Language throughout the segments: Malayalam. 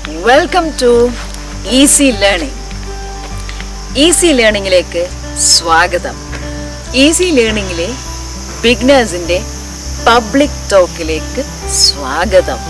Welcome to easy learning easy ലേണിംഗിലേക്ക് സ്വാഗതം ഈസി ലേണിംഗിലെ ബിഗ്നേഴ്സിന്റെ പബ്ലിക് ടോക്കിലേക്ക് സ്വാഗതം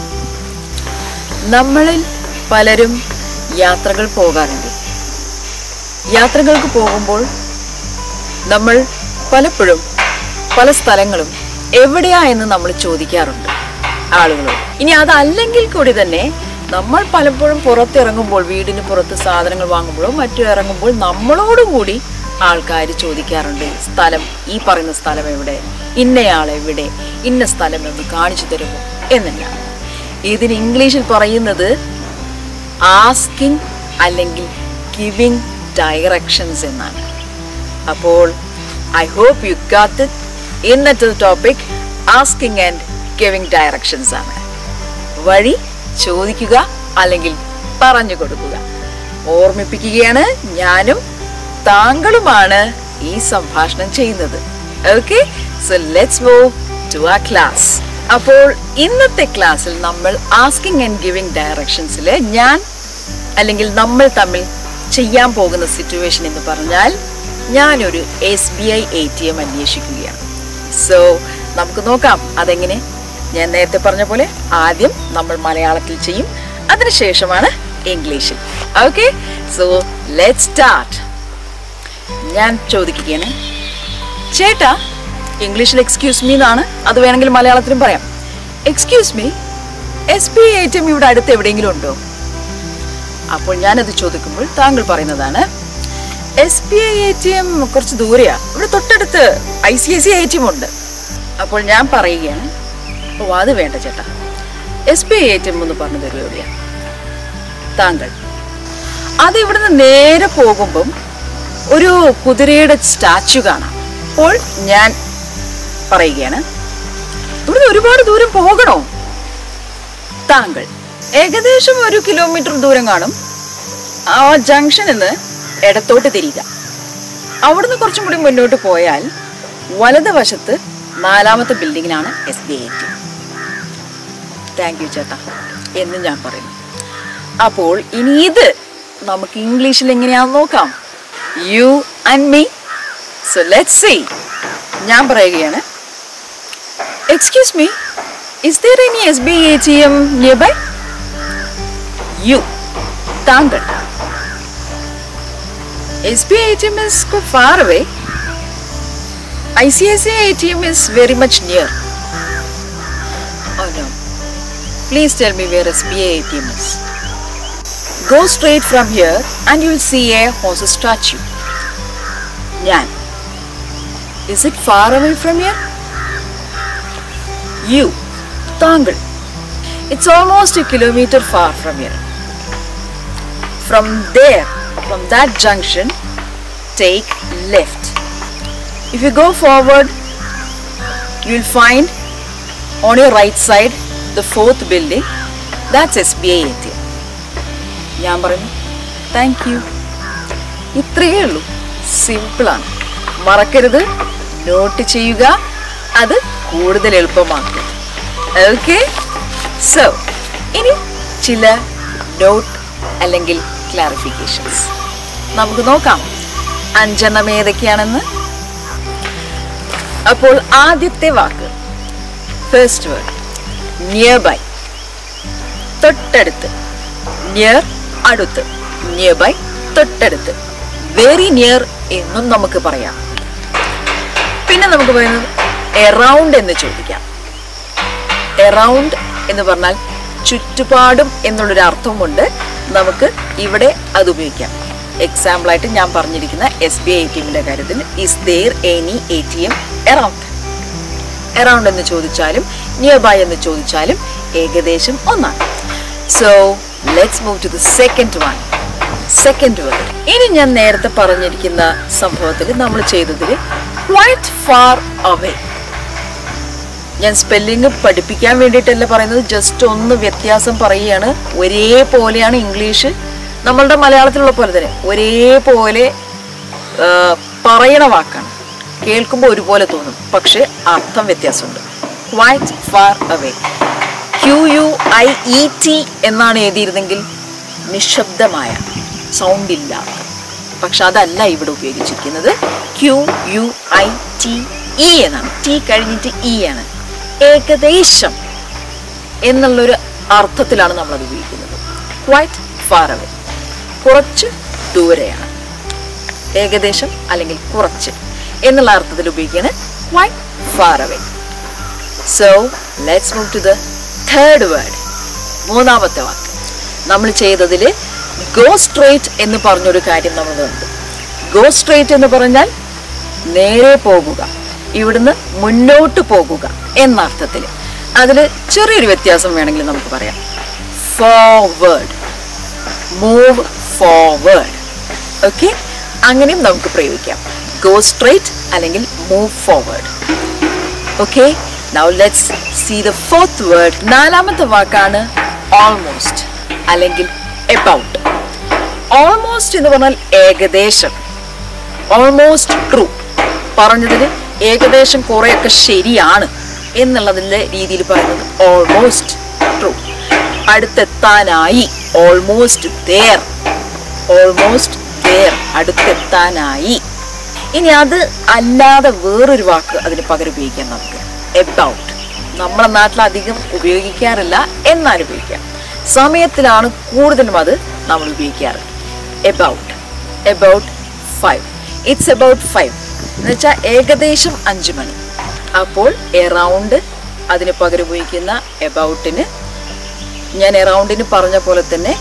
നമ്മളിൽ പലരും യാത്രകൾ പോകാറുണ്ട് യാത്രകൾക്ക് പോകുമ്പോൾ നമ്മൾ പലപ്പോഴും പല സ്ഥലങ്ങളും എവിടെയാ എന്ന് നമ്മൾ ചോദിക്കാറുണ്ട് ആളുകളോട് ഇനി അതല്ലെങ്കിൽ കൂടി തന്നെ നമ്മൾ പലപ്പോഴും പുറത്തിറങ്ങുമ്പോൾ വീടിന് പുറത്ത് സാധനങ്ങൾ വാങ്ങുമ്പോഴോ മറ്റോ ഇറങ്ങുമ്പോൾ നമ്മളോട് കൂടി ആൾക്കാർ ചോദിക്കാറുണ്ട് സ്ഥലം ഈ പറയുന്ന സ്ഥലം എവിടെ ഇന്നയാൾ എവിടെ ഇന്ന സ്ഥലം എന്ന് കാണിച്ചു തരുമോ എന്നെല്ലാം ഇതിന് ഇംഗ്ലീഷിൽ പറയുന്നത് ആസ്കിങ് അല്ലെങ്കിൽ ഗിവിങ് ഡയറക്ഷൻസ് എന്നാണ് അപ്പോൾ I hope you got it ഇന്നത്തെ topic asking and giving directions ആണ് വഴി ചോദിക്കുക അല്ലെങ്കിൽ പറഞ്ഞു കൊടുക്കുക ഓർമ്മിപ്പിക്കുകയാണ് ഞാനും താങ്കളുമാണ് ഈ സംഭാഷണം ചെയ്യുന്നത് okay so let's move to ആ ക്ലാസ് അപ്പോൾ ഇന്നത്തെ ക്ലാസ്സിൽ നമ്മൾ ആസ്കിങ് ആൻഡ് ഗിവിങ് ഡയറക്ഷൻസിൽ ഞാൻ അല്ലെങ്കിൽ നമ്മൾ തമ്മിൽ ചെയ്യാൻ പോകുന്ന സിറ്റുവേഷൻ എന്ന് പറഞ്ഞാൽ ഞാനൊരു S B I A T M അന്വേഷിക്കുകയാണ് സോ നമുക്ക് നോക്കാം അതെങ്ങനെ ഞാൻ നേരത്തെ പറഞ്ഞ പോലെ ആദ്യം നമ്മൾ മലയാളത്തിൽ ചെയ്യും അതിനുശേഷമാണ് ഇംഗ്ലീഷിൽ ഓക്കെ സോ ലെറ്റ് സ്റ്റാർട്ട് ഞാൻ ചോദിക്കുകയാണ് ചേട്ടാ ഇംഗ്ലീഷിൽ എക്സ്ക്യൂസ് മീ എന്നാണ് അത് വേണമെങ്കിൽ മലയാളത്തിലും പറയാം excuse me S B I T M ഇവിടെ അടുത്ത് എവിടെയെങ്കിലും ഉണ്ടോ അപ്പോൾ ഞാനത് ചോദിക്കുമ്പോൾ താങ്കൾ പറയുന്നതാണ് S B I A T M കുറച്ച് ദൂരെയാ ഇവിടെ തൊട്ടടുത്ത് I C I C I T M ഉണ്ട് അപ്പോൾ ഞാൻ പറയുകയാണ് ഓ അത് വേണ്ട ചേട്ടാ S B I A T M ഒന്ന് പറഞ്ഞു തരുമോ എവിടെയാ താങ്കൾ അത് ഇവിടുന്ന് നേരെ പോകുമ്പം ഒരു കുതിരയുടെ സ്റ്റാച്ചു കാണാം അപ്പോൾ ഞാൻ പറയുകയാണ് ഇവിടുന്ന് ഒരുപാട് ദൂരം പോകണോ താങ്കൾ ഏകദേശം ഒരു കിലോമീറ്റർ ദൂരം കാണും ആ ജംഗ്ഷനിൽ നിന്ന് ഇടത്തോട്ട് തിരിയുക അവിടുന്ന് കുറച്ചും കൂടി മുന്നോട്ട് പോയാൽ വലതുവശത്ത് നാലാമത്തെ ബിൽഡിങ്ങിലാണ് S B I T thank you ചേട്ടാ എന്ന് ഞാൻ പറയുന്നു അപ്പോൾ ഇനി ഇത് നമുക്ക് ഇംഗ്ലീഷിൽ എങ്ങനെയാണെന്ന് നോക്കാം you and me so let see ഞാൻ പറയുകയാണ് excuse me is there any S B A T M near by you താങ്കൾ S B I T M is far away I C I C I T M is very much near Oh no. Please tell me where SBI ATM is. Go straight from here and you'll see a horse statue. Nyan. Is it far away from here? You. Tangal. It's almost a kilometer far from here. From there, from that junction, take left. If you go forward, you'll find on your right side the fourth building that's S B I A T ഞാൻ പറഞ്ഞു താങ്ക് യു ഇത്രയേ ഉള്ളൂ സിമ്പിളാണ് മറക്കരുത് നോട്ട് ചെയ്യുക അത് കൂടുതൽ എളുപ്പമാക്കും ഓക്കെ സോ ഇനി ചില നോട്ട് അല്ലെങ്കിൽ ക്ലാരിഫിക്കേഷൻസ് നമുക്ക് നോക്കാം അഞ്ചെണ്ണം ഏതൊക്കെയാണെന്ന് അപ്പോൾ ആദ്യത്തെ വാക്ക് ഫസ്റ്റ് വേർഡ് നിയർ ബൈ തൊട്ടടുത്ത് നിയർ അടുത്ത് നിയർ ബൈ തൊട്ടടുത്ത് വെരി നിയർ എന്നും നമുക്ക് പറയാം പിന്നെ നമുക്ക് പറയുന്നത് എറൗണ്ട് എന്ന് ചോദിക്കാം എറൗണ്ട് എന്ന് പറഞ്ഞാൽ ചുറ്റുപാടും എന്നുള്ളൊരു അർത്ഥമുണ്ട് നമുക്ക് ഇവിടെ അത് ഉപയോഗിക്കാം എക്സാമ്പിൾ ആയിട്ട് ഞാൻ പറഞ്ഞിരിക്കുന്ന എസ് ബി ഐ ടി എമ്മിന്റെ കാര്യത്തിൽ is there any A T M around around എന്ന് ചോദിച്ചാലും നിയർ ബൈ എന്ന് ചോദിച്ചാലും ഏകദേശം ഒന്നാണ് so let's move to the second one second word ഇനി ഞാൻ നേരത്തെ പറഞ്ഞിരിക്കുന്ന സംഭവത്തിൽ നമ്മൾ ചെയ്തതിൽ ക്വൈറ്റ് ഫാർ അവേ ഞാൻ സ്പെല്ലിംഗ് പഠിപ്പിക്കാൻ വേണ്ടിയിട്ടല്ല പറയുന്നത് ജസ്റ്റ് ഒന്ന് വ്യത്യാസം പറയുകയാണ് ഒരേപോലെയാണ് ഇംഗ്ലീഷ് നമ്മളുടെ മലയാളത്തിലുള്ള പോലെ തന്നെ ഒരേപോലെ ആ, പറയണ വാക്കാണ് കേൾക്കുമ്പോൾ ഒരുപോലെ തോന്നും പക്ഷെ അർത്ഥം വ്യത്യാസമുണ്ട് quite far away Q U I E T എന്നാണ് എഴുതിയിരുന്നെങ്കിൽ നിശബ്ദമായ സൗണ്ട് ഇല്ലാത്ത പക്ഷെ അതല്ല ഇവിടെ ഉപയോഗിച്ചിരിക്കുന്നത് Q U I T E എന്നാണ് ടി കഴിഞ്ഞിട്ട് ഇ ആണ് ഏകദേശം എന്നുള്ളൊരു അർത്ഥത്തിലാണ് നമ്മൾ അത് ഉപയോഗിക്കുന്നത് ക്വൈറ്റ് ഫാർ അവേ കുറച്ച് ദൂരെയാണ് ഏകദേശം അല്ലെങ്കിൽ കുറച്ച് എന്നുള്ള അർത്ഥത്തിൽ ഉപയോഗിക്കുകയാണ് quite far away so let's move to the third word മൂന്നാമത്തെ വാക്ക് നമ്മൾ ചെയ്തതിൽ ഗോ സ്ട്രേറ്റ് എന്ന് പറഞ്ഞൊരു കാര്യം നമ്മൾ കണ്ടു ഗോ സ്ട്രേറ്റ് എന്ന് പറഞ്ഞാൽ നേരെ പോകുക ഇവിടുന്ന് മുന്നോട്ട് പോകുക എന്ന അർത്ഥത്തിൽ അതിൽ ചെറിയൊരു വ്യത്യാസം വേണമെങ്കിൽ നമുക്ക് പറയാം ഫോർവേഡ് മൂവ് ഫോർവേഡ് ഓക്കെ അങ്ങനെയും നമുക്ക് പ്രയോഗിക്കാം ഗോ സ്ട്രേറ്റ് അല്ലെങ്കിൽ move forward okay now let's see the fourth word നാലാമത്തെ വാക്കാണ് ഓൾമോസ്റ്റ് അല്ലെങ്കിൽ എബൌട്ട് ഓൾമോസ്റ്റ് എന്ന് പറഞ്ഞാൽ ഏകദേശം ഓൾമോസ്റ്റ് ട്രൂ പറഞ്ഞതിൽ ഏകദേശം കുറെയൊക്കെ ശരിയാണ് എന്നുള്ളതിൻ്റെ രീതിയിൽ പറയുന്നത് ഓൾമോസ്റ്റ് ട്രൂ അടുത്തെത്താനായി ഓൾമോസ്റ്റ് തേർ ഓൾമോസ്റ്റ് തേർ അടുത്തെത്താനായി ഇനി അത് അല്ലാതെ വേറൊരു വാക്ക് അതിന് പകരം ഉപയോഗിക്കാം നമുക്ക് എബൌട്ട് നമ്മുടെ നാട്ടിൽ അധികം ഉപയോഗിക്കാറില്ല എന്നാൽ ഉപയോഗിക്കാം സമയത്തിലാണ് കൂടുതലും അത് നമ്മൾ ഉപയോഗിക്കാറ് about about five it's about five എന്ന് വെച്ചാൽ ഏകദേശം അഞ്ച് മണി അപ്പോൾ എറൗണ്ട് അതിന് പകരം ഉപയോഗിക്കുന്ന എബൌട്ടിന് ഞാൻ എറൗണ്ടിന് പറഞ്ഞ പോലെ തന്നെ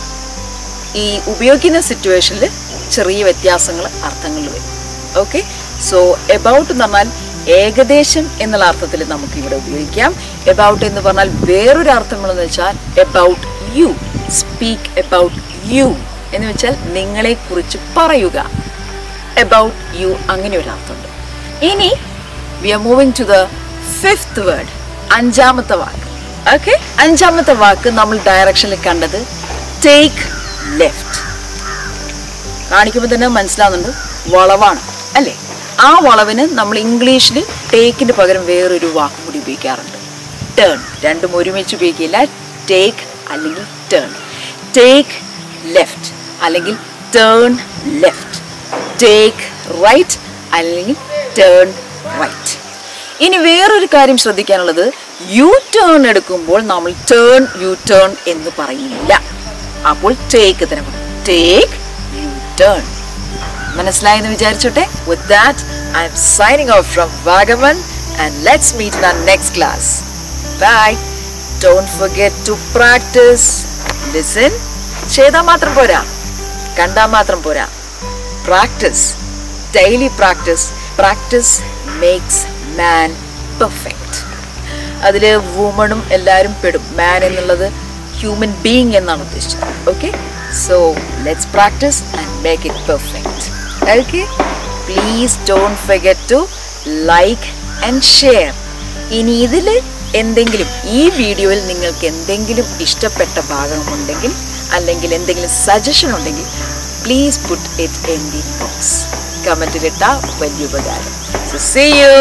ഈ ഉപയോഗിക്കുന്ന സിറ്റുവേഷനിൽ ചെറിയ വ്യത്യാസങ്ങൾ അർത്ഥങ്ങളിൽ വരും ഓക്കെ സോ എബൌട്ട് എന്ന് പറഞ്ഞാൽ ഏകദേശം എന്നുള്ള അർത്ഥത്തിൽ നമുക്ക് ഇവിടെ ഉപയോഗിക്കാം എബൌട്ട് എന്ന് പറഞ്ഞാൽ വേറൊരു അർത്ഥങ്ങളെന്ന് വെച്ചാൽ about you speak about you എന്ന് വെച്ചാൽ നിങ്ങളെ കുറിച്ച് പറയുക എബൌട്ട് യു അങ്ങനെ ഒരു അർത്ഥമുണ്ട് ഇനി we are moving to the fifth word അഞ്ചാമത്തെ വാക്ക് ഓക്കെ അഞ്ചാമത്തെ വാക്ക് നമ്മൾ ഡയറക്ഷനിൽ കണ്ടത് ടേക്ക് ലെഫ്റ്റ് കാണിക്കുമ്പോൾ തന്നെ മനസ്സിലാവുന്നുണ്ട് വളവാണ് അല്ലേ ആ വളവിന് നമ്മൾ ഇംഗ്ലീഷിൽ ടേക്കിന് പകരം വേറൊരു വാക്കും കൂടി ഉപയോഗിക്കാറുണ്ട് ടേൺ രണ്ടും ഒരുമിച്ച് ഉപയോഗിക്കില്ല ടേക്ക് അല്ലെങ്കിൽ ടേൺ ടേക്ക് ലെഫ്റ്റ് അല്ലെങ്കിൽ ടേൺ ലെഫ്റ്റ് ടേക്ക് റൈറ്റ് അല്ലെങ്കിൽ ടേൺ റൈറ്റ് ഇനി വേറൊരു കാര്യം ശ്രദ്ധിക്കാനുള്ളത് യു ടേൺ എടുക്കുമ്പോൾ നമ്മൾ ടേൺ യു ടേൺ എന്ന് പറയില്ല അപ്പോൾ ടേക്ക് തന്നെ പറയും ടേക്ക് യു ടേൺ മനസ്സിലായെന്ന് വിചാരിച്ചോട്ടെ with that I'm signing off from Vagamon and let's meet in our next class bye don't forget to practice listen ചെയ്താൽ മാത്രം പോരാ കണ്ടാൽ മാത്രം പോരാ practice daily practice practice makes man perfect അതിൽ വുമണും എല്ലാവരും പെടും മാൻ എന്നുള്ളത് ഹ്യൂമൻ ബീയിങ് എന്നാണ് ഉദ്ദേശിച്ചത് okay so let's practice and make it perfect okay please don't forget to like and share ഇനി ഇതിൽ എന്തെങ്കിലും ഈ വീഡിയോയിൽ നിങ്ങൾക്ക് എന്തെങ്കിലും ഇഷ്ടപ്പെട്ട ഭാഗമുണ്ടെങ്കിൽ അല്ലെങ്കിൽ എന്തെങ്കിലും സജഷൻ ഉണ്ടെങ്കിൽ please put it in the box കമൻറ്റിലിട്ട വലിയ ഉപകാരം so see you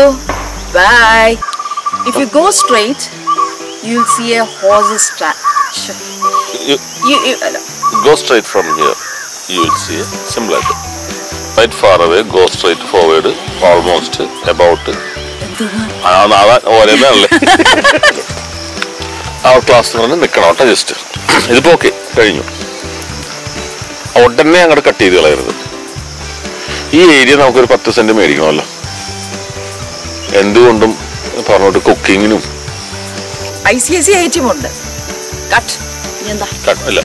bye if you go straight you will see a houses You you അല്ല go straight from here. You will see simple ആയിട്ട് right far away go straight forward almost about ഓരോന്നല്ലേ ആ ക്ലാസ് പറഞ്ഞ് നിൽക്കണം കേട്ടോ ജസ്റ്റ് ഇതിപ്പോ ഓക്കെ കഴിഞ്ഞു ഉടനെ അങ്ങോട്ട് കട്ട് ചെയ്ത് കളയരുത് ഈ ഏരിയ നമുക്കൊരു പത്ത് സെന്റ് മേടിക്കണമല്ലോ എന്തുകൊണ്ടും പറഞ്ഞോട്ട് കുക്കിങ്ങിനും ഐ സി ഐ സി ഐറ്റുമുണ്ട് കട്ട് ഇനി എന്താ ക- ഇല്ല